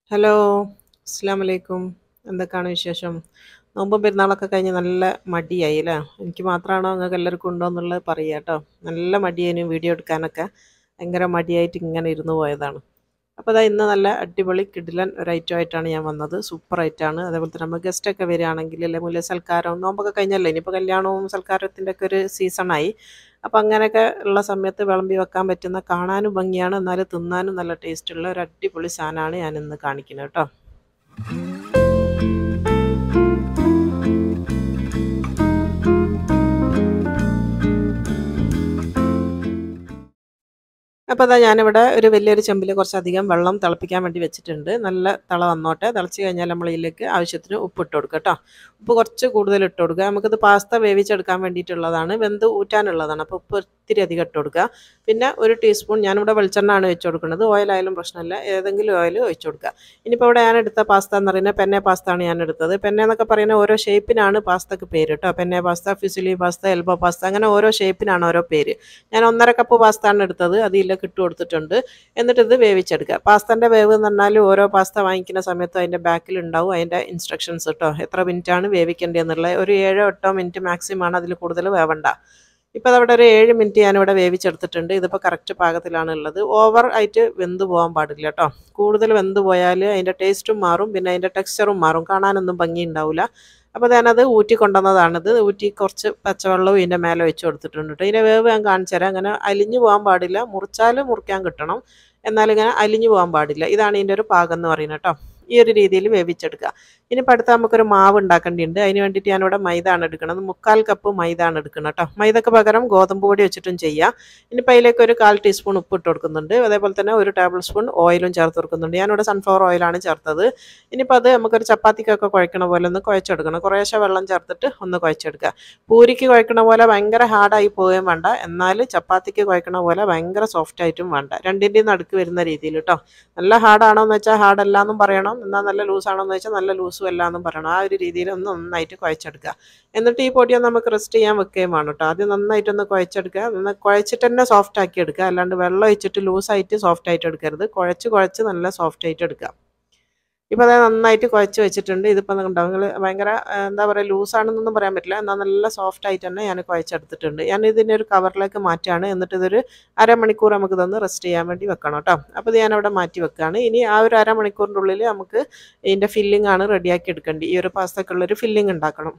hello അസ്സാം വലൈക്കും എന്തൊക്കെയാണ് വിശേഷം നോമ്പും പെരുന്നാളൊക്കെ കഴിഞ്ഞ് നല്ല മടിയായി അല്ലേ എനിക്ക് മാത്രമാണോ നിങ്ങൾക്ക് എല്ലാവർക്കും ഉണ്ടോ എന്നുള്ളത് പറയുക കേട്ടോ നല്ല മടിയായിരുന്നു വീഡിയോ എടുക്കാനൊക്കെ ഭയങ്കര മടിയായിട്ട് ഇങ്ങനെ ഇരുന്ന് പോയതാണ് അപ്പോൾ അതാ ഇന്ന് നല്ല അടിപൊളി കിടിലൻ ഒരു ഐറ്റം ആയിട്ടാണ് ഞാൻ വന്നത് സൂപ്പർ ആയിട്ടാണ് അതേപോലെ തന്നെ നമ്മൾ ഗസ്റ്റൊക്കെ വരികയാണെങ്കിൽ അല്ലെ മുല്ല സൽക്കാരം നോമ്പൊക്കെ കഴിഞ്ഞല്ലേ ഇനിയിപ്പോൾ കല്യാണവും സൽക്കാരത്തിൻ്റെ ഒക്കെ ഒരു സീസണായി അപ്പോൾ അങ്ങനെയൊക്കെ ഉള്ള സമയത്ത് വിളമ്പി വെക്കാൻ പറ്റുന്ന കാണാനും ഭംഗിയാണ് എന്നാലും തിന്നാനും നല്ല ടേസ്റ്റുള്ള ഒരു അടിപൊളി സാധനമാണ് ഞാൻ ഇന്ന് കാണിക്കുന്നത് കേട്ടോ അപ്പോൾ അതാ ഞാനിവിടെ ഒരു വലിയൊരു ചെമ്പിൽ കുറച്ചധികം വെള്ളം തിളപ്പിക്കാൻ വേണ്ടി വെച്ചിട്ടുണ്ട് നല്ല തിള വന്നോട്ടെ തിളച്ച് കഴിഞ്ഞാൽ നമ്മൾ ഇതിലേക്ക് ആവശ്യത്തിന് ഉപ്പ് ഇട്ട് കൊടുക്കുക കേട്ടോ ഉപ്പ് കുറച്ച് കൂടുതൽ ഇട്ട് കൊടുക്കുക നമുക്കിത് പാസ്ത വേവിച്ചെടുക്കാൻ വേണ്ടിയിട്ടുള്ളതാണ് വെന്ത് ഊറ്റാനുള്ളതാണ് അപ്പോൾ ഉപ്പ് ഒത്തിരി അധികം ഇട്ട് കൊടുക്കുക പിന്നെ ഒരു ടീസ്പൂൺ ഞാനിവിടെ വെളിച്ചെണ്ണ ആണ് വെച്ച് കൊടുക്കുന്നത് ഓയിലായാലും പ്രശ്നമില്ല ഏതെങ്കിലും ഓയിൽ ഒഴിച്ച് കൊടുക്കുക ഇനിയിപ്പോൾ ഇവിടെ ഞാൻ എടുത്ത പാസ്ത എന്ന് പറയുന്നത് പെന്നെ പാസ്ത ആണ് ഞാൻ എടുത്തത് പെന്നെ എന്നൊക്കെ പറയുന്ന ഓരോ ഷേപ്പിനാണ് പാസ്തക്ക് പേര് കേട്ടോ penne pasta fusilli pasta elbow pasta അങ്ങനെ ഓരോ ഷേപ്പിനാണ് ഓരോ പേര് ഞാൻ ഒന്നര കപ്പ് പാസ്ത ആണ് എടുത്തത് അത് ഇതിലേക്ക് ഇട്ട് കൊടുത്തിട്ടുണ്ട് എന്നിട്ട് ഇത് വേവിച്ചെടുക്കുക പാസ്തൻ്റെ വേവ് എന്ന് പറഞ്ഞാൽ ഓരോ പാസ്ത വാങ്ങിക്കുന്ന സമയത്ത് അതിൻ്റെ ബാക്കിൽ ഉണ്ടാവും അതിൻ്റെ ഇൻസ്ട്രക്ഷൻസ് കേട്ടോ എത്ര മിനിറ്റാണ് വേവിക്കേണ്ടതെന്നുള്ളത് ഒരു ഏഴോ എട്ടോ മിനിറ്റ് മാക്സിമം ആണ് അതിൽ കൂടുതൽ വേവണ്ട ഇപ്പോൾ അതവിടെ ഒരു ഏഴ് മിനിറ്റ് ഞാനിവിടെ വേവിച്ചെടുത്തിട്ടുണ്ട് ഇതിപ്പോൾ കറക്റ്റ് പാകത്തിലാണ് ഉള്ളത് ഓവർ ആയിട്ട് വെന്ത് പോകാൻ പാടില്ല കേട്ടോ കൂടുതൽ വെന്ത് പോയാൽ അതിൻ്റെ ടേസ്റ്റും മാറും പിന്നെ അതിൻ്റെ ടെക്സ്ചറും മാറും കാണാനൊന്നും ഭംഗി ഉണ്ടാവില്ല അപ്പോൾ ഞാനത് ഊറ്റി കൊണ്ടുവന്നതാണിത് ഊറ്റി കുറച്ച് പച്ചവെള്ളവും ഇതിൻ്റെ മേലെ വെച്ച് കൊടുത്തിട്ടുണ്ട് കേട്ടോ ഇതിൻ്റെ വേവ് ഞാൻ കാണിച്ചു തരാം അങ്ങനെ അലിഞ്ഞു പോകാൻ പാടില്ല മുറിച്ചാൽ മുറിക്കാൻ കിട്ടണം എന്നാലിങ്ങനെ അലിഞ്ഞു പോകാൻ പാടില്ല ഇതാണ് ഇതിൻ്റെ ഒരു പാകം എന്ന് പറയുന്നത് കേട്ടോ ഈ ഒരു രീതിയിൽ വേവിച്ചെടുക്കുക ഇനിയിപ്പോൾ അടുത്ത നമുക്കൊരു മാവ് ഉണ്ടാക്കേണ്ടിയുണ്ട് അതിന് വേണ്ടിയിട്ട് ഞാനിവിടെ മൈദ ആണ് എടുക്കുന്നത് മുക്കാൽ കപ്പ് മൈദ ആണ് എടുക്കുന്നത് കേട്ടോ മൈദക്ക് പകരം ഗോതമ്പ് പൊടി വെച്ചിട്ടും ചെയ്യാം ഇനിയിപ്പോൾ അതിലേക്ക് ഒരു കാൽ ടീസ്പൂൺ ഉപ്പ് ഇട്ട് കൊടുക്കുന്നുണ്ട് അതേപോലെ തന്നെ ഒരു ടേബിൾ സ്പൂൺ ഓയിലും ചേർത്ത് കൊടുക്കുന്നുണ്ട് ഞാനിവിടെ സൺഫ്ലവർ ഓയിലാണ് ചേർത്തത് ഇനിയിപ്പോൾ അത് നമുക്കൊരു ചപ്പാത്തിക്കൊക്കെ കുഴക്കണ പോലെ ഒന്ന് കുഴച്ചെടുക്കണം കുറേശ്ശെ വെള്ളം ചേർത്തിട്ട് ഒന്ന് കുഴച്ചെടുക്കുക പൂരിക്ക് കുഴക്കണ പോലെ ഭയങ്കര ഹാർഡായി പോവുകയും വേണ്ട എന്നാൽ ചപ്പാത്തിക്ക് കുഴക്കണ പോലെ ഭയങ്കര സോഫ്റ്റ് ആയിട്ടും വേണ്ട രണ്ടിൻ്റെയും നടുക്ക് വരുന്ന രീതിയിൽ കേട്ടോ നല്ല ഹാർഡാണോ എന്ന് വെച്ചാൽ ഹാർഡ് അല്ല എന്നും പറയണം എന്നാൽ നല്ല ലൂസാണോ എന്ന് വെച്ചാൽ നല്ല ലൂസും അല്ല എന്നും പറയണം ആ ഒരു രീതിയിൽ ഒന്ന് നന്നായിട്ട് കുഴച്ചെടുക്കുക എന്നിട്ട് ഈ പൊടിയൊന്ന് നമുക്ക് റെസ്റ്റ് ചെയ്യാൻ വെക്കുകയും വേണം കേട്ടോ ആദ്യം നന്നായിട്ടൊന്ന് കുഴച്ചെടുക്കുക ഒന്ന് കുഴച്ചിട്ട് തന്നെ സോഫ്റ്റ് ആക്കി എടുക്കുക അല്ലാണ്ട് വെള്ളം ഒഴിച്ചിട്ട് ലൂസായിട്ട് സോഫ്റ്റ് ആയിട്ട് എടുക്കരുത് കുഴച്ച് കുഴച്ച് നല്ല സോഫ്റ്റ് ആയിട്ട് എടുക്കുക ഇപ്പോൾ അത് നന്നായിട്ട് കുഴച്ച് വെച്ചിട്ടുണ്ട് ഇതിപ്പോൾ ഉണ്ടാവും നിങ്ങൾ ഭയങ്കര എന്താ പറയുക ലൂസാണെന്നൊന്നും പറയാൻ പറ്റില്ല എന്നാൽ നല്ല സോഫ്റ്റ് ആയിട്ട് തന്നെ ഞാൻ കുഴച്ചെടുത്തിട്ടുണ്ട് ഞാൻ ഇതിനെ ഒരു കവറിലേക്ക് മാറ്റുകയാണ് എന്നിട്ട് ഇതൊരു അരമണിക്കൂർ നമുക്ക് ഇതൊന്ന് റെസ്റ്റ് ചെയ്യാൻ വേണ്ടി വെക്കണം കേട്ടോ അപ്പോൾ ഇത് ഞാനവിടെ മാറ്റി വെക്കുകയാണ് ഇനി ആ ഒരു അരമണിക്കൂറിൻ്റെ ഉള്ളിൽ നമുക്ക് ഇതിൻ്റെ ഫില്ലിംഗ് ആണ് റെഡിയാക്കി എടുക്കേണ്ടത് ഈ ഒരു പാസ്തക്കുള്ളൊരു ഫില്ലിംഗ് ഉണ്ടാക്കണം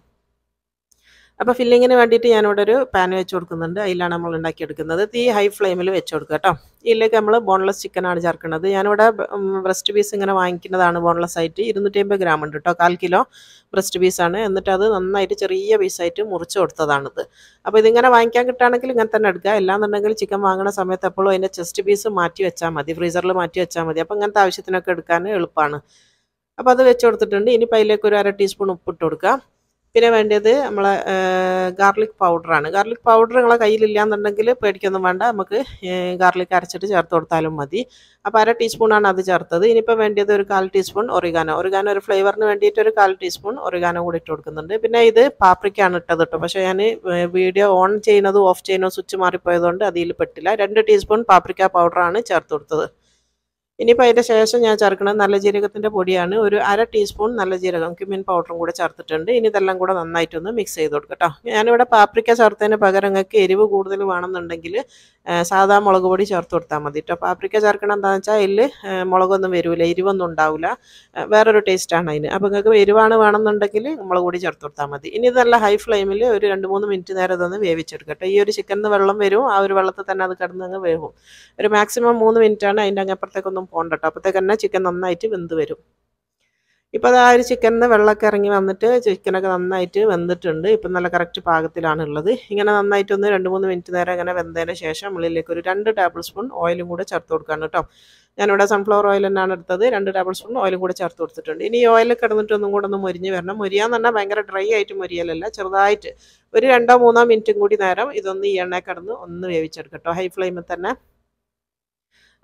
അപ്പോൾ ഫില്ലിങ്ങിന് വേണ്ടിയിട്ട് ഞാനിവിടെ ഒരു പാൻ വെച്ച് കൊടുക്കുന്നുണ്ട് അതിലാണ് നമ്മൾ ഉണ്ടാക്കിയെടുക്കുന്നത് തീ ഹൈ ഫ്ലെയിമിൽ വെച്ച് കൊടുക്കുക കേട്ടോ ഇതിലേക്ക് നമ്മൾ ബോൺലെസ് ചിക്കനാണ് ചേർക്കുന്നത് ഞാനിവിടെ ബ്രസ്റ്റ് പീസ് ഇങ്ങനെ വാങ്ങിക്കുന്നതാണ് ബോൺലെസ് ആയിട്ട് ഇരുന്നൂറ്റി അമ്പത് ഗ്രാം ഉണ്ട് കേട്ടോ കാൽ കിലോ ബ്രസ്റ്റ് പീസാണ് എന്നിട്ട് അത് നന്നായിട്ട് ചെറിയ പീസായിട്ട് മുറിച്ച് കൊടുത്തതാണിത് അപ്പോൾ ഇതിങ്ങനെ വാങ്ങിക്കാൻ കിട്ടുകയാണെങ്കിൽ ഇങ്ങനെ തന്നെ എടുക്കുക അല്ലാന്നുണ്ടെങ്കിൽ ചിക്കൻ വാങ്ങുന്ന സമയത്ത് എപ്പോഴും അതിൻ്റെ ചെസ്റ്റ് പീസ് മാറ്റി വെച്ചാൽ മതി ഫ്രീസറിൽ മാറ്റി വെച്ചാൽ മതി അപ്പോൾ ഇങ്ങനത്തെ ആവശ്യത്തിനൊക്കെ എടുക്കാൻ എളുപ്പമാണ് അപ്പോൾ അത് വെച്ച് കൊടുത്തിട്ടുണ്ട് ഇനിയിപ്പോൾ അതിലേക്ക് ഒരു അര ടീസ്പൂൺ ഉപ്പിട്ട് കൊടുക്കുക പിന്നെ വേണ്ടത് നമ്മളെ ഗാർലിക് പൗഡറാണ് ഗാർലിക് പൗഡർ നിങ്ങളെ കയ്യിലില്ലാന്നുണ്ടെങ്കിൽ പേടിക്കൊന്നും വേണ്ട നമുക്ക് ഗാർലിക് അരച്ചിട്ട് ചേർത്ത് കൊടുത്താലും മതി അപ്പോൾ അര ടീസ്പൂണാണ് അത് ചേർത്തത് ഇനിയിപ്പോൾ വേണ്ടത് ഒരു കാൽ ടീസ്പൂൺ ഒറിഗാനോ ഒറിഗാനോ ഒരു ഫ്ലേവറിന് വേണ്ടിയിട്ട് ഒരു കാൽ ടീസ്പൂൺ ഒറിഗാനോ കൂടി ഇട്ട് കൊടുക്കുന്നുണ്ട് പിന്നെ ഇത് പാപ്രിക്കാണ് ഇട്ടത് കേട്ടോ പക്ഷേ ഞാൻ വീഡിയോ ഓൺ ചെയ്യുന്നതും ഓഫ് ചെയ്യുന്നതും സ്വിച്ച് മാറിപ്പോയതുകൊണ്ട് അതിൽ പെട്ടില്ല രണ്ട് ടീസ്പൂൺ പാപ്രിക്ക പൗഡറാണ് ചേർത്ത് കൊടുത്തത് ഇനിയിപ്പോൾ അതിൻ്റെ ശേഷം ഞാൻ ചേർക്കുന്നത് നല്ല ജീരകത്തിൻ്റെ പൊടിയാണ് ഒരു അര ടീസ്പൂൺ നല്ല ജീരകം ക്യുമിൻ പൗഡറും കൂടെ ചേർത്തിട്ടുണ്ട് ഇനി ഇതെല്ലാം കൂടെ നന്നായിട്ടൊന്ന് മിക്സ് ചെയ്ത് കൊടുക്കുക കേട്ടോ ഞാനിവിടെ പാപ്രിക്ക ചേർത്തതിന് പകരം നിങ്ങൾക്ക് എരിവ് കൂടുതൽ വേണമെന്നുണ്ടെങ്കിൽ സാധാ മുളക് പൊടി ചേർത്ത് കൊടുത്താൽ മതി കേട്ടോ പാപ്രിക്ക ചേർക്കണം എന്താണെന്ന് വെച്ചാൽ അതിൽ മുളകൊന്നും വരില്ല എരിവൊന്നും ഉണ്ടാവില്ല വേറൊരു ടേസ്റ്റാണ് അതിന് അപ്പോൾ നിങ്ങൾക്ക് എരിവാണ് വേണമെന്നുണ്ടെങ്കിൽ മുളക് പൊടി ചേർത്ത് കൊടുത്താൽ മതി ഇനി ഇത് നല്ല ഹൈ ഫ്ലെയിമിൽ ഒരു രണ്ട് മൂന്ന് മിനിറ്റ് നേരം ഇതൊന്ന് വേവിച്ചെടുക്കട്ടെ ഈ ഒരു ചിക്കനിൽ വെള്ളം വരും ആ ഒരു വെള്ളത്തിൽ തന്നെ അത് കിടന്ന് അങ്ങ് വേവും ഒരു മാക്സിമം മൂന്ന് മിനിറ്റാണ് അതിൻ്റെ അങ്ങപ്പുറത്തേക്കൊന്നും പോകണ്ട കേട്ടോ അപ്പോഴത്തേക്ക് തന്നെ ചിക്കൻ നന്നായിട്ട് വെന്ത് വരും ഇപ്പോൾ അത് ആ ഒരു ചിക്കനിൽ വെള്ളമൊക്കെ ഇറങ്ങി വന്നിട്ട് ചിക്കനൊക്കെ നന്നായിട്ട് വെന്തിട്ടുണ്ട് ഇപ്പം നല്ല കറക്റ്റ് പാകത്തിലാണ് ഉള്ളത് ഇങ്ങനെ നന്നായിട്ടൊന്ന് രണ്ട് മൂന്ന് മിനിറ്റ് നേരം ഇങ്ങനെ വെന്തതിന് ശേഷം ഉള്ളിലേക്ക് ഒരു രണ്ട് ടേബിൾ സ്പൂൺ ഓയിലും കൂടെ ചേർത്ത് കൊടുക്കുകയാണ് കേട്ടോ ഞാനിവിടെ സൺഫ്ലവർ ഓയിൽ തന്നെയാണ് എടുത്തത് രണ്ട് ടേബിൾ സ്പൂൺ ഓയിലും കൂടെ ചേർത്ത് കൊടുത്തിട്ടുണ്ട് ഇനി ഈ ഓയിൽ കിടന്നിട്ട് ഒന്നും കൂടെ ഒന്ന് മൊരിഞ്ഞ് വരണം മൊരിയാന്ന് പറഞ്ഞാൽ ഭയങ്കര ഡ്രൈ ആയിട്ട് മൊരിയലല്ല ചെറുതായിട്ട് ഒരു രണ്ടോ മൂന്നോ മിനിറ്റും കൂടി നേരം ഇതൊന്ന് ഈ എണ്ണ കിടന്ന് ഒന്ന് വേവിച്ചെടുക്കട്ടോ ഹൈ ഫ്ലെയിമിൽ തന്നെ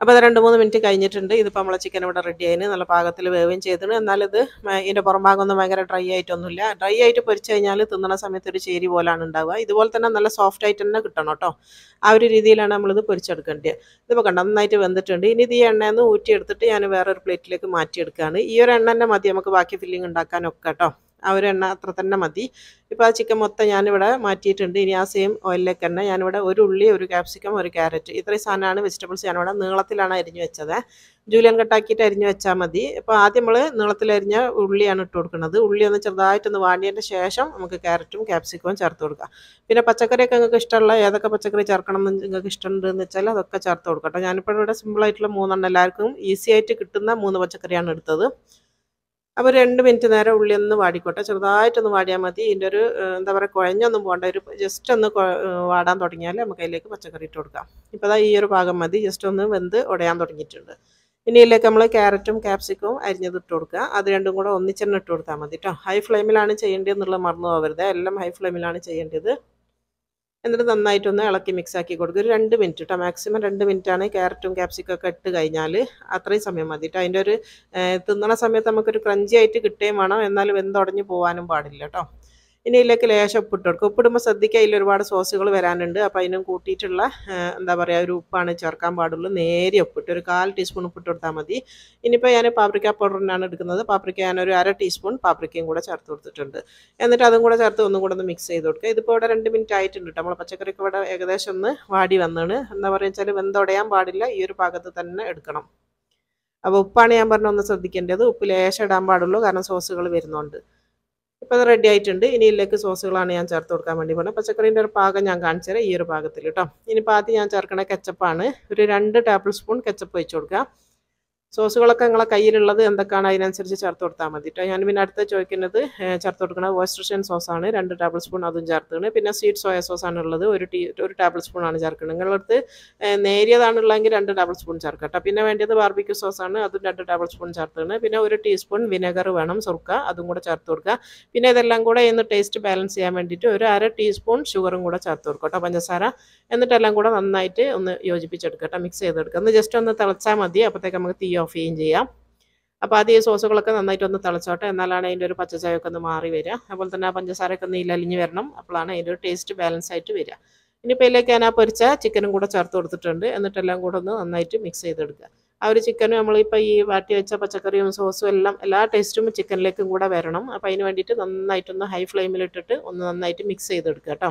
അപ്പോൾ അത് രണ്ട് മൂന്ന് മിനിറ്റ് കഴിഞ്ഞിട്ടുണ്ട് ഇതിപ്പോൾ നമ്മളെ ചിക്കൻ ഇവിടെ റെഡി ആയിന് നല്ല പാകത്തിൽ വേവുകയും ചെയ്തിട്ടുണ്ട് എന്നാൽ ഇത് മ- ഇതിൻ്റെ പുറം ഭാഗം ഒന്നും ഭയങ്കര ഡ്രൈ ആയിട്ടൊന്നുമില്ല ഡ്രൈ ആയിട്ട് പൊരിച്ച് കഴിഞ്ഞാൽ തിന്നണ സമയത്ത് ഒരു ചേരി പോലാണ് ഉണ്ടാവുക ഇതുപോലെ തന്നെ നല്ല സോഫ്റ്റ് ആയിട്ട് തന്നെ കിട്ടണം കേട്ടോ ആ ഒരു രീതിയിലാണ് നമ്മളിത് പൊരിച്ചെടുക്കേണ്ടത് ഇതിപ്പോൾ കണ്ടോ നന്നായിട്ട് വെന്തിട്ടുണ്ട് ഇനി ഇത് ഈ എണ്ണയിൽ നിന്ന് ഊറ്റിയെടുത്തിട്ട് ഞാൻ വേറൊരു പ്ലേറ്റിലേക്ക് മാറ്റിയെടുക്കുകയാണ് ഈ ഒരു എണ്ണ തന്നെ മതി നമുക്ക് ബാക്കി ഫില്ലിംഗ് ഉണ്ടാക്കാനൊക്കെ കേട്ടോ ആ ഒരു എണ്ണ അത്ര തന്നെ മതി ഇപ്പോൾ ആ ചിക്കൻ മൊത്തം ഞാനിവിടെ മാറ്റിയിട്ടുണ്ട് ഇനി ആ സെയിം ഓയിലിലേക്ക് തന്നെ ഞാനിവിടെ ഒരു ഉള്ളി ഒരു ക്യാപ്സിക്കം ഒരു ക്യാരറ്റ് ഇത്രയും സാധനമാണ് വെജിറ്റബിൾസ് ഞാനിവിടെ നീളത്തിലാണ് അരിഞ്ഞു വെച്ചത് ജൂലിയൻ കട്ടാക്കിയിട്ട് അരിഞ്ഞു വെച്ചാൽ മതി ഇപ്പോൾ ആദ്യം നമ്മൾ നീളത്തിലരിഞ്ഞ ഉള്ളിയാണ് ഇട്ട് കൊടുക്കുന്നത് ഉള്ളി ഒന്ന് ചെറുതായിട്ടൊന്ന് വാടിയതിൻ്റെ ശേഷം നമുക്ക് ക്യാരറ്റും ക്യാപ്സിക്കവും ചേർത്ത് കൊടുക്കാം പിന്നെ പച്ചക്കറിയൊക്കെ നിങ്ങൾക്ക് ഇഷ്ടമുള്ള ഏതൊക്കെ പച്ചക്കറി ചേർക്കണം എന്ന് നിങ്ങൾക്ക് ഇഷ്ടമുണ്ടെന്ന് വെച്ചാൽ അതൊക്കെ ചേർത്ത് കൊടുക്കാം കേട്ടോ ഞാനിപ്പോൾ ഇവിടെ സിമ്പിളായിട്ടുള്ള മൂന്നെണ്ണം എല്ലാവർക്കും ഈസി ആയിട്ട് കിട്ടുന്ന മൂന്ന് പച്ചക്കറിയാണ് എടുത്തത് അപ്പോൾ രണ്ട് മിനിറ്റ് നേരം ഉള്ളി ഒന്ന് വാടിക്കോട്ടെ ചെറുതായിട്ടൊന്ന് വാടിയാൽ മതി ഇതിൻ്റെ ഒരു ഏഹ്, എന്താ പറയുക കുഴഞ്ഞൊന്നും പോകണ്ട ഒരു ജസ്റ്റ് ഒന്ന് കൊ- ഏഹ്, വാടാൻ തുടങ്ങിയാൽ നമുക്ക് അതിലേക്ക് പച്ചക്കറി ഇട്ട് കൊടുക്കാം ഇപ്പോൾ ദാ ഈ ഒരു ഭാഗം മതി ജസ്റ്റ് ഒന്ന് വെന്ത് ഉടയാൻ തുടങ്ങിയിട്ടുണ്ട് ഇനി ഇതിലേക്ക് നമ്മൾ ക്യാരറ്റും ക്യാപ്സിക്കവും അരിഞ്ഞത് ഇട്ട് കൊടുക്കുക അത് രണ്ടും കൂടെ ഒന്നിച്ചെന്നെ ഇട്ട് കൊടുത്താൽ മതി കേട്ടോ ഹൈ ഫ്ലെയിമിലാണ് ചെയ്യേണ്ടത് എന്നുള്ളത് മറന്നു പോകരുത് എല്ലാം ഹൈ ഫ്ലെയിമിലാണ് ചെയ്യേണ്ടത് എന്നിട്ട് നന്നായിട്ടൊന്ന് ഇളക്കി മിക്സ് ആക്കി കൊടുക്കുക ഒരു രണ്ട് മിനിറ്റ് കേട്ടോ മാക്സിമം രണ്ട് മിനിറ്റാണ് ക്യാരറ്റും ക്യാപ്സിക്കും ഒക്കെ ഇട്ട് കഴിഞ്ഞാൽ അത്രയും സമയം മതി കേട്ടോ അതിൻ്റെ ഒരു ഏഹ്, തിന്നണ സമയത്ത് നമുക്കൊരു ക്രഞ്ചി ആയിട്ട് കിട്ടുകയും വേണം എന്നാൽ വെന്തുടഞ്ഞ് പോകാനും പാടില്ല കേട്ടോ ഇനി ഇതിലേക്ക് ലേശം ഉപ്പിട്ട് കൊടുക്കുക ഉപ്പിടുമ്പോൾ ശ്രദ്ധിക്കുക അതിൽ ഒരുപാട് സോസുകൾ വരാനുണ്ട് അപ്പോൾ അതിനും കൂട്ടിയിട്ടുള്ള ഏഹ്, എന്താ പറയുക ഒരു ഉപ്പാണ് ചേർക്കാൻ പാടുള്ളൂ നേരിയ ഉപ്പിട്ട് ഒരു കാൽ ടീസ്പൂൺ ഉപ്പിട്ട് കൊടുത്താൽ മതി ഇനിയിപ്പോൾ ഞാൻ പാപ്രിക്ക പൗഡറിനാണ് എടുക്കുന്നത് പാപ്രിക്ക ഞാനൊരു അര ടീസ്പൂൺ പാപ്രിക്കയും കൂടെ ചേർത്ത് കൊടുത്തിട്ടുണ്ട് എന്നിട്ട് അതും കൂടെ ചേർത്ത് ഒന്നും കൂടെ ഒന്ന് മിക്സ് ചെയ്ത് കൊടുക്കുക ഇതിപ്പോൾ ഇവിടെ രണ്ട് മിനിറ്റ് ആയിട്ടുണ്ട് കേട്ടോ നമ്മൾ പച്ചക്കറിക്ക് ഇവിടെ ഏകദേശം ഒന്ന് വാടി വന്നാണ് എന്താ പറയുക വെച്ചാൽ വെന്തുടയാൻ പാടില്ല ഈ ഒരു പാകത്ത് തന്നെ എടുക്കണം അപ്പോൾ ഉപ്പാണ് ഞാൻ പറഞ്ഞ ഒന്ന് ശ്രദ്ധിക്കേണ്ടത് ഉപ്പ് ലേശം ഇടാൻ പാടുള്ളൂ കാരണം സോസുകൾ വരുന്നുണ്ട് ഇപ്പോൾ അത് റെഡി ആയിട്ടുണ്ട് ഇനി ഇതിലേക്ക് സോസുകളാണ് ഞാൻ ചേർത്ത് കൊടുക്കാൻ വേണ്ടി പോകുന്നത് പച്ചക്കറീൻ്റെ ഒരു പാകം ഞാൻ കാണിച്ചു തരാം ഈ ഒരു പാകത്തിൽ കേട്ടോ ഇനിയിപ്പോൾ ആദ്യം ഞാൻ ചേർക്കണ കെച്ചപ്പാണ് ഒരു രണ്ട് ടേബിൾ സ്പൂൺ കെച്ചപ്പ് ഒഴിച്ച് കൊടുക്കുക സോസുകളൊക്കെ നിങ്ങളെ കയ്യിലുള്ളത് എന്തൊക്കെയാണ് അതിനനുസരിച്ച് ചേർത്ത് കൊടുത്താൽ മതി കേട്ടോ ഞാൻ പിന്നെ അടുത്ത് ചോദിക്കുന്നത് ഏഹ്, ചേർത്ത് കൊടുക്കുന്നത് വോസ്റ്റർഷ്യൻ സോസാണ് രണ്ട് ടേബിൾ സ്പൂൺ അതും ചേർത്തതാണ് പിന്നെ സ്വീറ്റ് സോയ സോസാണ് ഉള്ളത് ഒരു ടീ ഒരു ടേബിൾ സ്പൂൺ ആണ് ചേർക്കുന്നത് നിങ്ങളടുത്ത് ഏഹ്, നേരിയതാണുള്ളതെങ്കിൽ രണ്ട് ടേബിൾ സ്പൂൺ ചേർക്കാം കേട്ടോ പിന്നെ വേണ്ടത് ബാർബിക്യൂ സോസാണ് അതും രണ്ട് ടേബിൾ സ്പൂൺ ചേർത്താണ് പിന്നെ ഒരു ടീസ്പൂൺ വിനെഗർ വേണം സുർക്ക അതും കൂടെ ചേർത്ത് കൊടുക്കുക പിന്നെ ഇതെല്ലാം കൂടെ ഇന്ന് ടേസ്റ്റ് ബാലൻസ് ചെയ്യാൻ വേണ്ടിയിട്ട് ഒരു അര ടീസ്പൂൺ ഷുഗറും കൂടെ ചേർത്ത് കൊടുക്കുക കേട്ടോ പഞ്ചസാര എന്നിട്ടെല്ലാം കൂടെ നന്നായിട്ട് ഒന്ന് യോജിപ്പിച്ചെടുക്കുക കേട്ടോ മിക്സ് ചെയ്തെടുക്കുക ഒന്ന് ജസ്റ്റ് ഒന്ന് തിളച്ചാൽ മതി അപ്പോഴത്തേക്ക് നമുക്ക് തീ ഓഫ് ചെയ്യുകയും ചെയ്യാം അപ്പോൾ ആദ്യം ഈ സോസുകളൊക്കെ നന്നായിട്ട് ഒന്ന് തിളച്ചോട്ടെ എന്നാലാണ് അതിൻ്റെ ഒരു പച്ചച്ചായൊക്കെ ഒന്ന് മാറി വരിക അതുപോലെ തന്നെ ആ പഞ്ചസാരയൊക്കെ ഒന്ന് ഇലലിഞ്ഞ് വരണം അപ്പോഴാണ് അതിൻ്റെ ഒരു ടേസ്റ്റ് ബാലൻസ് ആയിട്ട് വരിക ഇനിയിപ്പോൾ ഇതിലേക്ക് ഞാൻ ആ പൊരിച്ച ചിക്കനും കൂടെ ചേർത്ത് കൊടുത്തിട്ടുണ്ട് എന്നിട്ടെല്ലാം കൂടെ ഒന്ന് നന്നായിട്ട് മിക്സ് ചെയ്തെടുക്കുക ആ ഒരു ചിക്കനും നമ്മളിപ്പോൾ ഈ വാട്ടി വെച്ച പച്ചക്കറിയും സോസും എല്ലാം എല്ലാ ടേസ്റ്റും ചിക്കനിലേക്കും കൂടെ വരണം അപ്പോൾ അതിന് വേണ്ടിയിട്ട് നന്നായിട്ടൊന്ന് ഹൈ ഫ്ലെയിമിലിട്ടിട്ട് ഒന്ന് നന്നായിട്ട് മിക്സ് ചെയ്തെടുക്കുക കേട്ടോ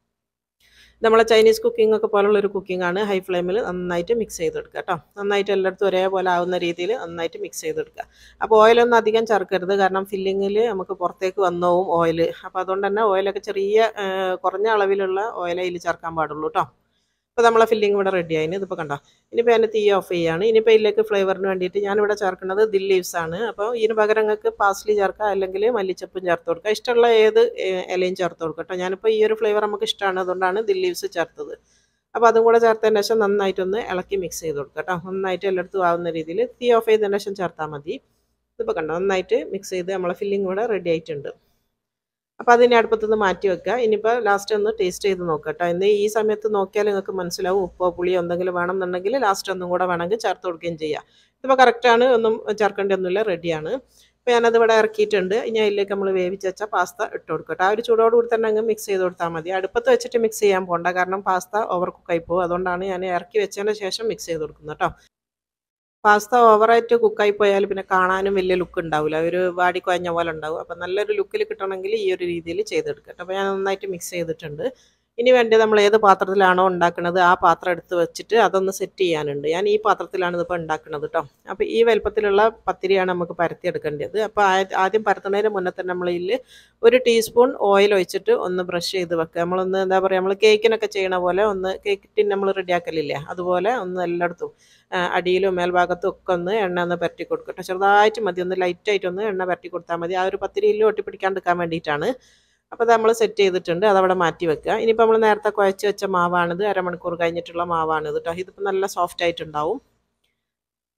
നമ്മളെ ചൈനീസ് കുക്കിംഗ് ഒക്കെ പോലുള്ള ഒരു കുക്കിംഗ് ആണ് ഹൈ ഫ്ലെയിമിൽ നന്നായിട്ട് മിക്സ് ചെയ്തെടുക്കുക കേട്ടോ നന്നായിട്ട് എല്ലായിടത്തും ഒരേപോലെ ആവുന്ന രീതിയിൽ നന്നായിട്ട് മിക്സ് ചെയ്തെടുക്കുക അപ്പോൾ ഓയിലൊന്നും അധികം ചേർക്കരുത് കാരണം ഫില്ലിങ്ങിൽ നമുക്ക് പുറത്തേക്ക് വന്നോവും ഓയിൽ അപ്പോൾ അതുകൊണ്ട് തന്നെ ഓയിലൊക്കെ ചെറിയ ആ, കുറഞ്ഞ അളവിലുള്ള ഓയിൽ അതിൽ ചേർക്കാൻ പാടുള്ളൂ കേട്ടോ അപ്പോൾ നമ്മളെ ഫില്ലിംഗ് ഇവിടെ റെഡി ആയിന് ഇതിപ്പോൾ കണ്ടോ ഇനിയിപ്പോൾ ഞാൻ തീ ഓഫ് ചെയ്യാണ് ഇനിയിപ്പോൾ ഇതിലേക്ക് ഫ്ലേവറിന് വേണ്ടിയിട്ട് ഞാനിവിടെ ചേർക്കുന്നത് ദിൽ ലീവ്സ് ആണ് അപ്പോൾ ഇതിന് പകരം നിങ്ങൾക്ക് പാസ്ലി ചേർക്കാം അല്ലെങ്കിൽ മല്ലിച്ചപ്പും ചേർത്ത് കൊടുക്കുക ഇഷ്ടമുള്ള ഏത് ഏ- ഇലയും ചേർത്ത് കൊടുക്കുക കേട്ടോ ഞാനിപ്പോൾ ഈ ഒരു ഫ്ലേവർ നമുക്ക് ഇഷ്ടമാണ് അതുകൊണ്ടാണ് ദിൽ ലീവ്സ് ചേർത്തത് അപ്പോൾ അതും കൂടെ ചേർത്തതിന് ശേഷം നന്നായിട്ടൊന്ന് ഇളക്കി മിക്സ് ചെയ്ത് കൊടുക്കുക കേട്ടോ നന്നായിട്ട് എല്ലായിടത്തും ആവുന്ന രീതിയിൽ തീ ഓഫ് ചെയ്തതിന് ശേഷം ചേർത്താൽ മതി ഇതിപ്പോൾ കണ്ടോ നന്നായിട്ട് മിക്സ് ചെയ്ത് നമ്മളെ ഫില്ലിംഗ് ഇവിടെ റെഡി ആയിട്ടുണ്ട് അപ്പോൾ അതിനെ അടുപ്പത്തുനിന്ന് മാറ്റി വെക്കുക ഇനിയിപ്പോൾ ലാസ്റ്റ് ഒന്ന് ടേസ്റ്റ് ചെയ്ത് നോക്കുക കേട്ടോ ഇന്ന് ഈ സമയത്ത് നോക്കിയാൽ നിങ്ങൾക്ക് മനസ്സിലാവും ഉപ്പോ പുളിയോ എന്തെങ്കിലും വേണമെന്നുണ്ടെങ്കിൽ ലാസ്റ്റ് ഒന്നും കൂടെ വേണമെങ്കിൽ ചേർത്ത് കൊടുക്കുകയും ചെയ്യാം ഇതിപ്പോൾ കറക്റ്റാണ് ഒന്നും ചേർക്കേണ്ടതൊന്നുമില്ല റെഡിയാണ് അപ്പോൾ ഞാനത് ഇവിടെ ഇറക്കിയിട്ടുണ്ട് ഇനി അതിലേക്ക് നമ്മൾ വേവിച്ച് വെച്ച പാസ്ത ഇട്ട് കൊടുക്കട്ടെ ആ ഒരു ചൂടോട് കൂടി തന്നെ അങ്ങ് മിക്സ് ചെയ്ത് കൊടുത്താൽ മതി അടുപ്പത്ത് വെച്ചിട്ട് മിക്സ് ചെയ്യാൻ പോകണ്ട കാരണം പാസ്ത ഓവർ കുക്കായി പോകും അതുകൊണ്ടാണ് ഞാൻ ഇറക്കി വെച്ചതിന് ശേഷം മിക്സ് ചെയ്ത് കൊടുക്കുന്നത് കേട്ടോ പാസ്ത ഓവറായിട്ട് കുക്കായി പോയാൽ പിന്നെ കാണാനും വലിയ ലുക്ക് ഉണ്ടാവില്ല ഒരു വാടി കുഴഞ്ഞ പോലെ ഉണ്ടാവും അപ്പം നല്ലൊരു ലുക്കിൽ കിട്ടണമെങ്കിൽ ഈ ഒരു രീതിയിൽ ചെയ്തെടുക്കട്ടെ അപ്പോൾ ഞാൻ നന്നായിട്ട് മിക്സ് ചെയ്തിട്ടുണ്ട് ഇനി വേണ്ടത് നമ്മൾ ഏത് പാത്രത്തിലാണോ ഉണ്ടാക്കുന്നത് ആ പാത്രം എടുത്ത് വെച്ചിട്ട് അതൊന്ന് സെറ്റ് ചെയ്യാനുണ്ട് ഞാൻ ഈ പാത്രത്തിലാണ് ഇതിപ്പോൾ ഉണ്ടാക്കുന്നത് കേട്ടോ അപ്പോൾ ഈ വലുപ്പത്തിലുള്ള പത്തിരിയാണ് നമുക്ക് പരത്തിയെടുക്കേണ്ടത് അപ്പോൾ ആ- ആദ്യം പരത്തുന്നതിന് മുന്നേ തന്നെ നമ്മൾ ഇതിൽ ഒരു ടീസ്പൂൺ ഓയിൽ ഒഴിച്ചിട്ട് ഒന്ന് ബ്രഷ് ചെയ്ത് വെക്കുക നമ്മളൊന്ന് എന്താ പറയുക നമ്മൾ കേക്കിനൊക്കെ ചെയ്യണ പോലെ ഒന്ന് കേക്ക് ടിൻ നമ്മൾ റെഡിയാക്കലില്ലേ അതുപോലെ ഒന്ന് എല്ലായിടത്തും ആ, അടിയിലും മേൽഭാഗത്തും ഒക്കെ ഒന്ന് എണ്ണ ഒന്ന് പരട്ടി കൊടുക്കട്ടെ ചെറുതായിട്ട് മതി ഒന്ന് ലൈറ്റായിട്ട് ഒന്ന് എണ്ണ പരട്ടി കൊടുത്താൽ മതി ആ ഒരു പത്തിരിയിൽ ഒട്ടിപ്പിടിക്കാണ്ടിരിക്കാൻ വേണ്ടിയിട്ടാണ് അപ്പോൾ നമ്മൾ സെറ്റ് ചെയ്തിട്ടുണ്ട് അതവിടെ മാറ്റി വെക്കുക ഇനിയിപ്പോൾ നമ്മൾ നേരത്തെ കുഴച്ച് വെച്ച മാവാണിത് അരമണിക്കൂർ കഴിഞ്ഞിട്ടുള്ള മാവാണിത് കേട്ടോ ഇതിപ്പോൾ നല്ല സോഫ്റ്റ് ആയിട്ടുണ്ടാവും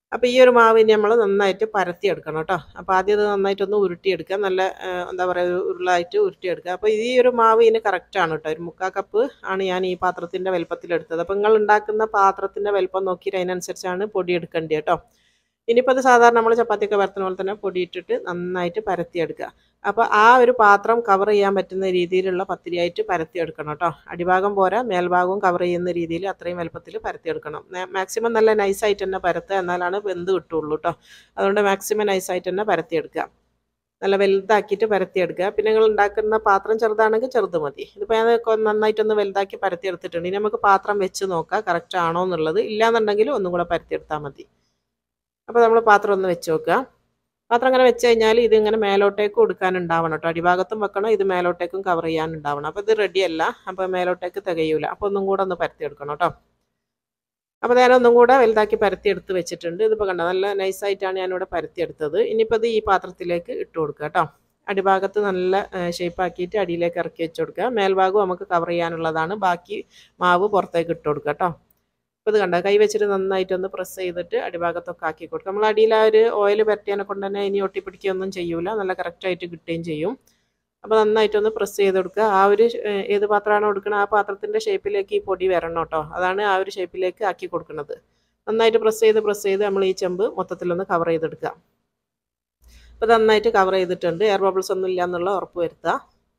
അപ്പോൾ ഈ ഒരു മാവ് ഇനി നമ്മൾ നന്നായിട്ട് പരത്തിയെടുക്കണം കേട്ടോ അപ്പോൾ ആദ്യം ഇത് നന്നായിട്ടൊന്ന് ഉരുട്ടിയെടുക്കുക നല്ല ആ, എന്താ പറയുക ഒരു ഉരുളായിട്ട് ഉരുട്ടിയെടുക്കുക അപ്പോൾ ഈ ഒരു മാവ് ഇതിന് കറക്റ്റാണ് കേട്ടോ ഒരു മുക്കാൽ കപ്പ് ആണ് ഞാൻ ഈ പാത്രത്തിൻ്റെ വലുപ്പത്തിലെടുത്തത് അപ്പോൾ നിങ്ങൾ ഉണ്ടാക്കുന്ന പാത്രത്തിൻ്റെ വലുപ്പം നോക്കിയിട്ട് അതിനനുസരിച്ചാണ് പൊടി എടുക്കേണ്ടത് കേട്ടോ ഇനിയിപ്പോൾ അത് സാധാരണ നമ്മൾ ചപ്പാത്തിയൊക്കെ പരത്തുന്ന പോലെ തന്നെ പൊടി ഇട്ടിട്ട് നന്നായിട്ട് പരത്തിയെടുക്കുക അപ്പോൾ ആ ഒരു പാത്രം കവർ ചെയ്യാൻ പറ്റുന്ന രീതിയിലുള്ള പത്തിരിയായിട്ട് പരത്തിയെടുക്കണം കേട്ടോ അടിഭാഗം പോരാ മേൽഭാഗവും കവർ ചെയ്യുന്ന രീതിയിൽ അത്രയും വലുപ്പത്തിൽ പരത്തിയെടുക്കണം മാക്സിമം നല്ല നൈസായിട്ട് തന്നെ പരത്തുക എന്നാലാണ് വെന്ത് കിട്ടുള്ളൂ കേട്ടോ അതുകൊണ്ട് മാക്സിമം നൈസായിട്ട് തന്നെ പരത്തിയെടുക്കുക നല്ല വലുതാക്കിയിട്ട് പരത്തിയെടുക്കുക പിന്നെ നിങ്ങൾ ഉണ്ടാക്കുന്ന പാത്രം ചെറുതാണെങ്കിൽ ചെറുത് മതി ഇതിപ്പോൾ ഞാൻ കൊ- നന്നായിട്ടൊന്ന് വലുതാക്കി പരത്തിയെടുത്തിട്ടുണ്ട് ഇനി നമുക്ക് പാത്രം വെച്ച് നോക്കാം കറക്റ്റ് ആണോ എന്നുള്ളത് ഇല്ലാന്നുണ്ടെങ്കിൽ ഒന്നും കൂടെ പരത്തിയെടുത്താൽ മതി അപ്പോൾ നമ്മൾ പാത്രം ഒന്ന് വെച്ച് നോക്കുക പാത്രം അങ്ങനെ വെച്ച് കഴിഞ്ഞാൽ ഇതിങ്ങനെ മേലോട്ടേക്ക് കൊടുക്കാനുണ്ടാവണം കേട്ടോ അടിഭാഗത്തും വെക്കണം ഇത് മേലോട്ടേക്കും കവർ ചെയ്യാനുണ്ടാവണം അപ്പോൾ ഇത് റെഡിയല്ല അപ്പോൾ മേലോട്ടേക്ക് തികയൂല അപ്പോൾ ഒന്നും കൂടെ ഒന്ന് പരത്തിയെടുക്കണം കേട്ടോ അപ്പോൾ ഞാൻ ഒന്നും കൂടെ വലുതാക്കി പരത്തി എടുത്ത് വെച്ചിട്ടുണ്ട് ഇതിപ്പോൾ കണ്ടോ നല്ല നൈസായിട്ടാണ് ഞാനിവിടെ പരത്തിയെടുത്തത് ഇനിയിപ്പോൾ ഇത് ഈ പാത്രത്തിലേക്ക് ഇട്ട് കൊടുക്കുക കേട്ടോ അടിഭാഗത്ത് നല്ല ഷേപ്പ് ആക്കിയിട്ട് അടിയിലേക്ക് ഇറക്കി വെച്ച് കൊടുക്കുക മേൽഭാഗം നമുക്ക് കവർ ചെയ്യാനുള്ളതാണ് ബാക്കി മാവ് പുറത്തേക്ക് ഇട്ട് കൊടുക്കുക കേട്ടോ അപ്പോൾ ഇത് കണ്ടോ കൈ വെച്ചിട്ട് നന്നായിട്ടൊന്ന് പ്രസ് ചെയ്തിട്ട് അടിഭാഗത്തൊക്കെ ആക്കി കൊടുക്കുക നമ്മൾ അടിയിൽ ആ ഒരു ഓയിൽ പരട്ടിയതിനെ കൊണ്ട് തന്നെ ഇനി ഒട്ടിപ്പിടിക്കുകയൊന്നും ചെയ്യൂല നല്ല കറക്റ്റായിട്ട് കിട്ടുകയും ചെയ്യും അപ്പോൾ നന്നായിട്ടൊന്ന് പ്രസ് ചെയ്ത് കൊടുക്കുക ആ ഒരു ഏഹ്, ഏത് പാത്രമാണോ കൊടുക്കുന്നത് ആ പാത്രത്തിൻ്റെ ഷേപ്പിലേക്ക് ഈ പൊടി വരണം കേട്ടോ അതാണ് ആ ഒരു ഷേപ്പിലേക്ക് ആക്കി കൊടുക്കുന്നത് നന്നായിട്ട് പ്രസ് ചെയ്ത് പ്രസ് ചെയ്ത് നമ്മൾ ഈ ചെമ്പ് മൊത്തത്തിലൊന്ന് കവർ ചെയ്തെടുക്കുക അപ്പോൾ നന്നായിട്ട് കവർ ചെയ്തിട്ടുണ്ട് എയർ ബബിൾസ് ഒന്നും ഇല്ല എന്നുള്ള ഉറപ്പ് വരുത്തുക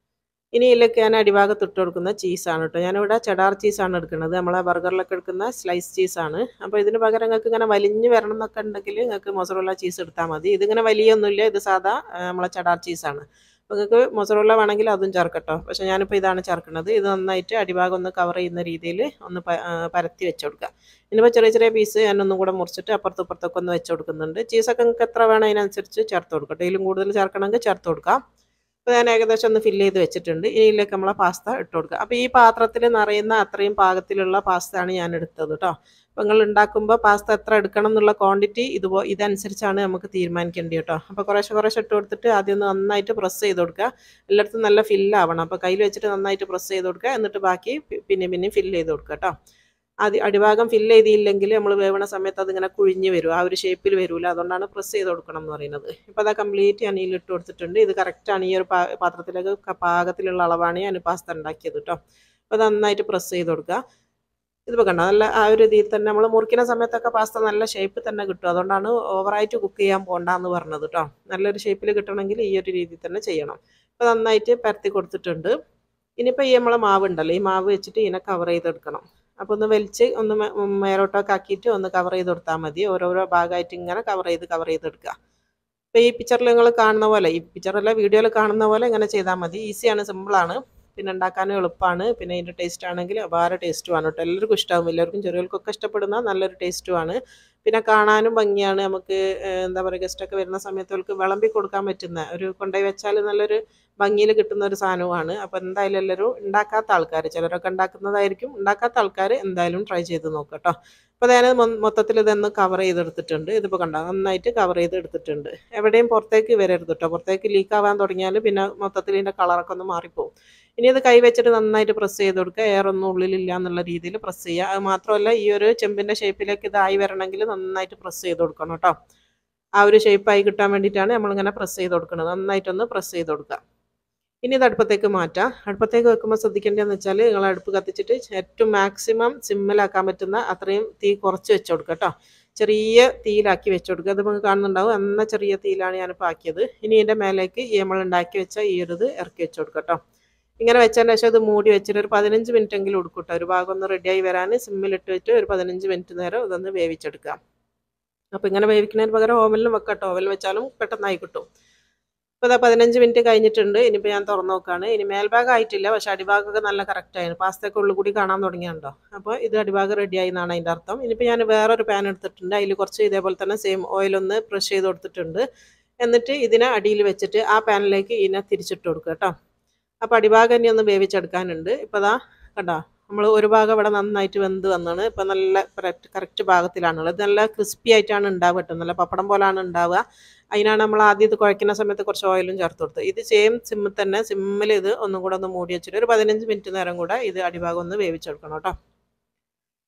ഇനി ഇതിലേക്ക് ഞാൻ അടിഭാഗത്ത് ഇട്ട് കൊടുക്കുന്ന ചീസാണ് കേട്ടോ ഞാനിവിടെ ചെഡാർ ചീസാണ് എടുക്കുന്നത് നമ്മളെ ബർഗറിലൊക്കെ എടുക്കുന്ന സ്ലൈസ് ചീസാണ് അപ്പോൾ ഇതിന് പകരം നിങ്ങൾക്ക് ഇങ്ങനെ വലിഞ്ഞ് വരണം എന്നൊക്കെ ഉണ്ടെങ്കിൽ നിങ്ങൾക്ക് മൊസറുള്ള ചീസ് എടുത്താൽ മതി ഇതിങ്ങനെ വലിയൊന്നുമില്ല ഇത് സാധാ ആ, നമ്മളെ ചെഡാർ ചീസാണ് അപ്പോൾ നിങ്ങൾക്ക് മൊസറുള്ള വേണമെങ്കിൽ അതും ചേർക്കട്ടോ പക്ഷേ ഞാനിപ്പോൾ ഇതാണ് ചേർക്കുന്നത് ഇത് നന്നായിട്ട് അടിഭാഗം ഒന്ന് കവർ ചെയ്യുന്ന രീതിയിൽ ഒന്ന് പ- ആ, പരത്തി വെച്ച് കൊടുക്കുക ഇനിയിപ്പോൾ ചെറിയ ചെറിയ പീസ് ഞാൻ ഒന്നും കൂടെ മുറിച്ചിട്ട് അപ്പുറത്തും ഇപ്പുറത്തൊക്കെ ഒന്ന് വെച്ച് കൊടുക്കുന്നുണ്ട് ചീസൊക്കെ നിങ്ങൾക്ക് എത്ര വേണം അതിനനുസരിച്ച് ചേർത്ത് കൊടുക്കട്ടെ ഇതിലും കൂടുതൽ ചേർക്കണമെങ്കിൽ ചേർത്ത് കൊടുക്കാം അപ്പോൾ ഞാൻ ഏകദേശം ഒന്ന് ഫില്ല് ചെയ്ത് വെച്ചിട്ടുണ്ട് ഇനി ഇതിലേക്ക് നമ്മളെ പാസ്ത ഇട്ട് കൊടുക്കുക അപ്പോൾ ഈ പാത്രത്തിൽ നിറയുന്ന അത്രയും പാകത്തിലുള്ള പാസ്തയാണ് ഞാൻ എടുത്തത് കേട്ടോ അപ്പോൾ നിങ്ങൾ ഉണ്ടാക്കുമ്പോൾ പാസ്ത എത്ര എടുക്കണം എന്നുള്ള ക്വാണ്ടിറ്റി ഇതുപോ ഇതനുസരിച്ചാണ് നമുക്ക് തീരുമാനിക്കേണ്ടത് കേട്ടോ അപ്പോൾ കുറേശ്ശെ കുറേശ്ശെ ഇട്ട് കൊടുത്തിട്ട് ആദ്യം ഒന്ന് നന്നായിട്ട് പ്രസ് ചെയ്ത് കൊടുക്കുക എല്ലായിടത്തും നല്ല ഫില്ലാവണം അപ്പോൾ കയ്യിൽ വെച്ചിട്ട് നന്നായിട്ട് പ്രസ് ചെയ്ത് കൊടുക്കുക എന്നിട്ട് ബാക്കി പി- പിന്നെ പിന്നെയും ഫില്ല് ചെയ്ത് കൊടുക്കുക കേട്ടോ ആദ്യം അടിഭാഗം ഫില്ല് ചെയ്തില്ലെങ്കിൽ നമ്മൾ വേവണ സമയത്ത് അതിങ്ങനെ കുഴിഞ്ഞ് വരും ആ ഒരു ഷേപ്പിൽ വരില്ല അതുകൊണ്ടാണ് പ്രസ് ചെയ്ത് കൊടുക്കണം എന്ന് പറയുന്നത് ഇപ്പോൾ അതാ കംപ്ലീറ്റ് ഞാൻ ഇതിൽ ഇട്ട് കൊടുത്തിട്ടുണ്ട് ഇത് കറക്റ്റാണ് ഈ ഒരു പാ- പാത്രത്തിലേക്ക് ക- പാകത്തിലുള്ള അളവാണ് ഞാൻ പാസ്ത ഉണ്ടാക്കിയത് കേട്ടോ അപ്പോൾ നന്നായിട്ട് പ്രസ് ചെയ്ത് കൊടുക്കുക ഇതിപ്പോൾ കണ്ടോ നല്ല ആ ഒരു രീതിയിൽ തന്നെ നമ്മൾ മുറിക്കുന്ന സമയത്തൊക്കെ പാസ്ത നല്ല ഷേപ്പിൽ തന്നെ കിട്ടും അതുകൊണ്ടാണ് ഓവറായിട്ട് കുക്ക് ചെയ്യാൻ പോകണ്ടെന്ന് പറഞ്ഞത് കേട്ടോ നല്ലൊരു ഷേപ്പിൽ കിട്ടണമെങ്കിൽ ഈ ഒരു രീതിയിൽ തന്നെ ചെയ്യണം അപ്പോൾ നന്നായിട്ട് പരത്തി കൊടുത്തിട്ടുണ്ട് ഇനിയിപ്പോൾ ഈ നമ്മളെ മാവ് ഉണ്ടല്ലോ ഈ മാവ് വെച്ചിട്ട് ഇതിനെ കവർ ചെയ്തെടുക്കണം അപ്പോൾ ഒന്ന് വലിച്ച് ഒന്ന് മേ- ഉം മേലോട്ടൊക്കെ ആക്കിയിട്ട് ഒന്ന് കവർ ചെയ്ത് കൊടുത്താൽ മതി ഓരോരോ ഭാഗമായിട്ട് ഇങ്ങനെ കവർ ചെയ്ത് കവർ ചെയ്തെടുക്കുക ഇപ്പോൾ ഈ പിക്ചറിൽ നിങ്ങൾ കാണുന്ന പോലെ ഈ പിക്ചറല്ല വീഡിയോയിൽ കാണുന്ന പോലെ ഇങ്ങനെ ചെയ്താൽ മതി ഈസിയാണ് സിമ്പിളാണ് പിന്നെ ഉണ്ടാക്കാനും എളുപ്പമാണ് പിന്നെ ഇതിൻ്റെ ടേസ്റ്റ് ആണെങ്കിൽ അപാര ടേസ്റ്റുമാണ് കേട്ടോ എല്ലാവർക്കും ഇഷ്ടമാകും എല്ലാവർക്കും ചെറിയവർക്കൊക്കെ ഇഷ്ടപ്പെടുന്ന നല്ലൊരു ടേസ്റ്റുമാണ് പിന്നെ കാണാനും ഭംഗിയാണ് നമുക്ക് ഏഹ്, എന്താ പറയുക ഗസ്റ്റൊക്കെ വരുന്ന സമയത്ത് അവർക്ക് വിളമ്പി കൊടുക്കാൻ പറ്റുന്ന ഒരു കൊണ്ടുപോയി വെച്ചാൽ നല്ലൊരു ഭംഗിയിൽ കിട്ടുന്ന ഒരു സാധനവുമാണ് അപ്പോൾ എന്തായാലും എല്ലാവരും ഉണ്ടാക്കാത്ത ആൾക്കാർ ചിലരൊക്കെ ഉണ്ടാക്കുന്നതായിരിക്കും ഉണ്ടാക്കാത്ത ആൾക്കാർ എന്തായാലും ട്രൈ ചെയ്ത് നോക്കുക കേട്ടോ അപ്പോൾ ഞാൻ മൊത്തത്തിൽ ഇതൊന്ന് കവർ ചെയ്തെടുത്തിട്ടുണ്ട് ഇതിപ്പോൾ കണ്ടോ നന്നായിട്ട് കവർ ചെയ്ത് എടുത്തിട്ടുണ്ട് എവിടെയും പുറത്തേക്ക് വരരുത് കേട്ടോ പുറത്തേക്ക് ലീക്ക് ആവാൻ തുടങ്ങിയാൽ പിന്നെ മൊത്തത്തിൽ ഇതിൻ്റെ കളറൊക്കെ ഒന്ന് മാറിപ്പോവും ഇനി ഇത് കൈ വെച്ചിട്ട് നന്നായിട്ട് പ്രസ് ചെയ്ത് കൊടുക്കുക എയർ ഒന്നും ഉള്ളിലില്ല എന്നുള്ള രീതിയിൽ പ്രസ് ചെയ്യുക അത് മാത്രമല്ല ഈ ഒരു ചെമ്പിൻ്റെ ഷേപ്പിലേക്ക് ഇതായി വരണമെങ്കിൽ നന്നായിട്ട് പ്രസ് ചെയ്ത് കൊടുക്കണം കേട്ടോ ആ ഒരു ഷേപ്പായി കിട്ടാൻ വേണ്ടിയിട്ടാണ് നമ്മളിങ്ങനെ പ്രസ് ചെയ്ത് കൊടുക്കുന്നത് നന്നായിട്ടൊന്ന് പ്രസ് ചെയ്ത് കൊടുക്കുക ഇനി ഇത് അടുപ്പത്തേക്ക് മാറ്റാം അടുപ്പത്തേക്ക് വെക്കുമ്പോൾ ശ്രദ്ധിക്കേണ്ടതെന്ന് വെച്ചാൽ നിങ്ങൾ അടുപ്പ് കത്തിച്ചിട്ട് ഏറ്റവും മാക്സിമം സിമ്മിലാക്കാൻ പറ്റുന്ന അത്രയും തീ കുറച്ച് വെച്ച് കൊടുക്കുക കേട്ടോ ചെറിയ തീയിലാക്കി വെച്ച് കൊടുക്കുക അത് നമുക്ക് കാണുന്നുണ്ടാവും എന്ന ചെറിയ തീയിലാണ് ഞാനിപ്പോൾ ആക്കിയത് ഇനി ഇതിൻ്റെ മേലേക്ക് ഈ നമ്മൾ ഉണ്ടാക്കി വെച്ച ഈ ഒരു ഇത് ഇറക്കി വെച്ച് കൊടുക്കുക കേട്ടോ ഇങ്ങനെ വെച്ചതിന് ശേഷം ഇത് മൂടി വെച്ചിട്ട് ഒരു പതിനഞ്ച് മിനിറ്റ് എങ്കിലും എടുക്കും കേട്ടോ ഒരു ഭാഗം ഒന്ന് റെഡിയായി വരാൻ സിമ്മിലിട്ട് വെച്ച് ഒരു പതിനഞ്ച് മിനിറ്റ് നേരം ഇതൊന്ന് വേവിച്ചെടുക്കാം അപ്പോൾ ഇങ്ങനെ വേവിക്കുന്നതിന് പകരം ഓവനിലും വെക്കാം കേട്ടോ ഓവനിൽ വെച്ചാലും പെട്ടെന്നായി കിട്ടും ഇപ്പോൾ ഇതാ പതിനഞ്ച് മിനിറ്റ് കഴിഞ്ഞിട്ടുണ്ട് ഇനിയിപ്പോൾ ഞാൻ തുറന്നു നോക്കുകയാണ് ഇനി മേൽഭാഗം ആയിട്ടില്ല പക്ഷേ അടിഭാഗമൊക്കെ നല്ല കറക്റ്റ് ആയിരുന്നു പാസ്തയൊക്കെ ഉള്ളിൽ കൂടി കാണാൻ തുടങ്ങിയുണ്ടോ അപ്പോൾ ഇത് അടിഭാഗം റെഡി ആയി എന്നാണ് അതിൻ്റെ അർത്ഥം ഇനിയിപ്പോൾ ഞാൻ വേറൊരു പാൻ എടുത്തിട്ടുണ്ട് അതിൽ കുറച്ച് ഇതേപോലെ തന്നെ സെയിം ഓയിലൊന്ന് പ്രഷ് ചെയ്ത് കൊടുത്തിട്ടുണ്ട് എന്നിട്ട് ഇതിനെ അടിയിൽ വെച്ചിട്ട് ആ പാനിലേക്ക് ഇതിനെ തിരിച്ചിട്ട് കൊടുക്കുക കേട്ടോ അപ്പോൾ അടിഭാഗം ഇനി ഒന്ന് വേവിച്ചെടുക്കാനുണ്ട് ഇപ്പോൾ ദാ കണ്ടോ നമ്മൾ ഒരു ഭാഗം ഇവിടെ നന്നായിട്ട് വെന്ത് വന്നാണ് ഇപ്പം നല്ല കറക്റ്റ് കറക്റ്റ് ഭാഗത്തിലാണുള്ളത് ഇത് നല്ല ക്രിസ്പി ആയിട്ടാണ് ഉണ്ടാവുക കേട്ടോ നല്ല പപ്പടം പോലാണ് ഉണ്ടാവുക അതിനാണ് നമ്മൾ ആദ്യം ഇത് കുഴക്കുന്ന സമയത്ത് കുറച്ച് ഓയിലും ചേർത്ത് കൊടുത്തത് ഇത് സെയിം സിമ്മിൽ തന്നെ സിമ്മിൽ ഇത് ഒന്നും കൂടെ ഒന്ന് മൂടി വെച്ചിട്ട് ഒരു പതിനഞ്ച് മിനിറ്റ് നേരം കൂടെ ഇത് അടിഭാഗം ഒന്ന് വേവിച്ചെടുക്കണം കേട്ടോ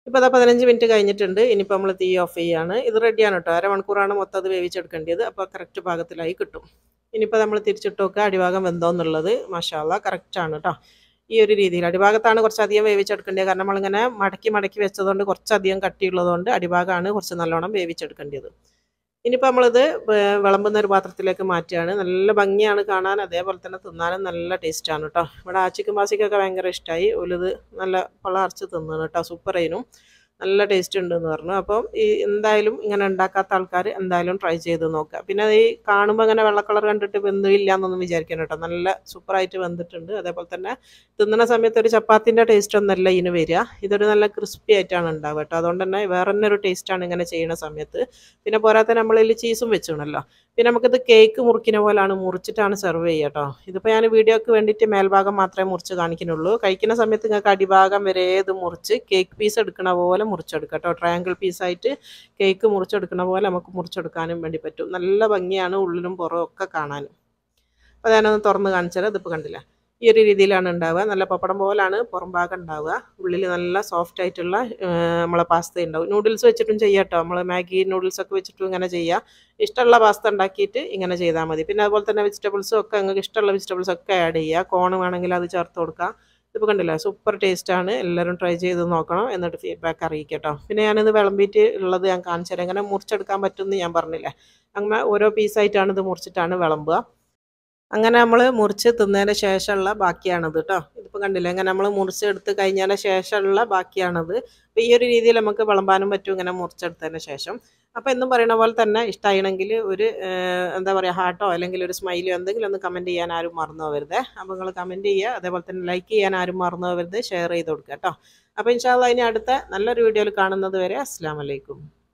ഇപ്പോൾ അതാ പതിനഞ്ച് മിനിറ്റ് കഴിഞ്ഞിട്ടുണ്ട് ഇനിയിപ്പോൾ നമ്മൾ തീ ഓഫ് ചെയ്യാണ് ഇത് റെഡിയാണ് കേട്ടോ അരമണിക്കൂറാണ് മൊത്തം അത് വേവിച്ചെടുക്കേണ്ടത് അപ്പോൾ കറക്റ്റ് പാകത്തിലായി കിട്ടും ഇനിയിപ്പോൾ നമ്മൾ തിരിച്ചിട്ട് നോക്കുക അടിഭാഗം വെന്തോന്നുള്ളത് മഷാല കറക്റ്റാണ് കേട്ടോ ഈ ഒരു രീതിയിൽ അടിഭാഗത്താണ് കുറച്ചധികം വേവിച്ചെടുക്കേണ്ടത് കാരണം നമ്മളിങ്ങനെ മടക്കി മടക്കി വെച്ചതുകൊണ്ട് കുറച്ചധികം കട്ടിയുള്ളതുകൊണ്ട് അടിഭാഗമാണ് കുറച്ച് നല്ലോണം വേവിച്ചെടുക്കേണ്ടത് ഇനിയിപ്പോൾ നമ്മളിത് വേ- വിളമ്പുന്ന ഒരു പാത്രത്തിലേക്ക് മാറ്റുകയാണ് നല്ല ഭംഗിയാണ് കാണാൻ അതേപോലെ തന്നെ തിന്നാനും നല്ല ടേസ്റ്റാണ് കേട്ടോ ഇവിടെ ആച്ചിക്കും പാസിക്കൊക്കെ ഭയങ്കര ഇഷ്ടമായി ഒലിത് നല്ല പള്ള അരച്ച് തിന്നാണ് കേട്ടോ സൂപ്പർ ആയിരുന്നു നല്ല ടേസ്റ്റ് ഉണ്ടെന്ന് പറഞ്ഞു അപ്പം ഈ എന്തായാലും ഇങ്ങനെ ഉണ്ടാക്കാത്ത ആൾക്കാർ എന്തായാലും ട്രൈ ചെയ്ത് നോക്കുക പിന്നെ അത് ഈ കാണുമ്പോൾ അങ്ങനെ വെള്ള കളർ കണ്ടിട്ട് വെന്തില്ല എന്നൊന്നും വിചാരിക്കണം കേട്ടോ നല്ല സൂപ്പറായിട്ട് വെന്തിട്ടുണ്ട് അതേപോലെ തന്നെ തിന്നുന്ന സമയത്ത് ഒരു ചപ്പാത്തിൻ്റെ ടേസ്റ്റ് ഒന്നല്ല ഇതിന് വരിക ഇതൊരു നല്ല ക്രിസ്പി ആയിട്ടാണ് ഉണ്ടാവുക കേട്ടോ അതുകൊണ്ട് തന്നെ വേറെ തന്നെ ഒരു ടേസ്റ്റാണ് ഇങ്ങനെ ചെയ്യുന്ന സമയത്ത് പിന്നെ പോരാത്ത നമ്മളിൽ ചീസും വെച്ചിണല്ലോ പിന്നെ നമുക്കിത് കേക്ക് മുറിക്കുന്ന പോലാണ് മുറിച്ചിട്ടാണ് സെർവ് ചെയ്യുക കേട്ടോ ഇതിപ്പോൾ ഞാൻ വീഡിയോക്ക് വേണ്ടിയിട്ട് മേൽഭാഗം മാത്രമേ മുറിച്ച് കാണിക്കുന്നുള്ളൂ കഴിക്കുന്ന സമയത്ത് നിങ്ങൾക്ക് അടിഭാഗം വരെ ഇത് മുറിച്ച് കേക്ക് പീസ് എടുക്കണ പോലെ മുറിച്ചെടുക്കാം കേട്ടോ ട്രയാങ്കിൾ പീസായിട്ട് കേക്ക് മുറിച്ചെടുക്കണ പോലെ നമുക്ക് മുറിച്ചെടുക്കാനും വേണ്ടി പറ്റും നല്ല ഭംഗിയാണ് ഉള്ളിലും പുറവും ഒക്കെ കാണാനും അപ്പോൾ ഞാനൊന്ന് തുറന്ന് കാണിച്ചാൽ ഇതിപ്പോൾ കണ്ടില്ല ഈ ഒരു രീതിയിലാണ് ഉണ്ടാവുക നല്ല പപ്പടം പോലാണ് പുറം ഭാഗം ഉണ്ടാവുക ഉള്ളിൽ നല്ല സോഫ്റ്റ് ആയിട്ടുള്ള ആ, നമ്മളെ പാസ്ത ഉണ്ടാവും നൂഡിൽസ് വെച്ചിട്ടും ചെയ്യാം കേട്ടോ നമ്മൾ മാഗി നൂഡിൽസ് ഒക്കെ വെച്ചിട്ടും ഇങ്ങനെ ചെയ്യാം ഇഷ്ടമുള്ള പാസ്ത ഉണ്ടാക്കിയിട്ട് ഇങ്ങനെ ചെയ്താൽ മതി പിന്നെ അതുപോലെ തന്നെ വെജിറ്റബിൾസും ഒക്കെ നിങ്ങൾക്ക് ഇഷ്ടമുള്ള വെജിറ്റബിൾസ് ഒക്കെ ആഡ് ചെയ്യുക കോൺ വേണമെങ്കിൽ അത് ചേർത്ത് കൊടുക്കുക ഇപ്പോൾ കണ്ടില്ല സൂപ്പർ ടേസ്റ്റാണ് എല്ലാവരും ട്രൈ ചെയ്ത് നോക്കണം എന്നിട്ട് ഫീഡ്ബാക്ക് അറിയിക്കട്ടോ പിന്നെ ഞാനിത് വിളമ്പിയിട്ട് ഉള്ളത് ഞാൻ കാണിച്ചു തരാം എങ്ങനെ മുറിച്ചെടുക്കാൻ പറ്റുമെന്ന് ഞാൻ പറഞ്ഞില്ലേ അങ്ങനെ ഓരോ പീസായിട്ടാണ് ഇത് മുറിച്ചിട്ടാണ് വിളമ്പുക അങ്ങനെ നമ്മൾ മുറിച്ച് തിന്നതിന് ശേഷമുള്ള ബാക്കിയാണത് കേട്ടോ ഇതിപ്പോൾ കണ്ടില്ലേ അങ്ങനെ നമ്മൾ മുറിച്ചെടുത്ത് കഴിഞ്ഞതിന് ശേഷമുള്ള ബാക്കിയാണത് അപ്പോൾ ഈ ഒരു രീതിയിൽ നമുക്ക് വിളമ്പാനും പറ്റും ഇങ്ങനെ മുറിച്ചെടുത്തതിന് ശേഷം അപ്പോൾ എന്നും പറയുന്ന പോലെ തന്നെ ഇഷ്ടമാണെങ്കിൽ ഒരു ഏഹ്, എന്താ പറയുക ഹാർട്ടോ അല്ലെങ്കിൽ ഒരു സ്മൈലോ എന്തെങ്കിലും ഒന്ന് കമൻറ്റ് ചെയ്യാൻ ആരും മറന്നു പോകരുത് അപ്പോൾ നിങ്ങൾ കമൻറ്റ് ചെയ്യുക അതേപോലെ തന്നെ ലൈക്ക് ചെയ്യാൻ ആരും മറന്നു പോകരുത് ഷെയർ ചെയ്ത് കൊടുക്കുക കേട്ടോ അപ്പോൾ ഇൻഷാല്ല ഇനി അടുത്ത നല്ലൊരു വീഡിയോയിൽ കാണുന്നത് വരെ അസ്സാം വലൈക്കും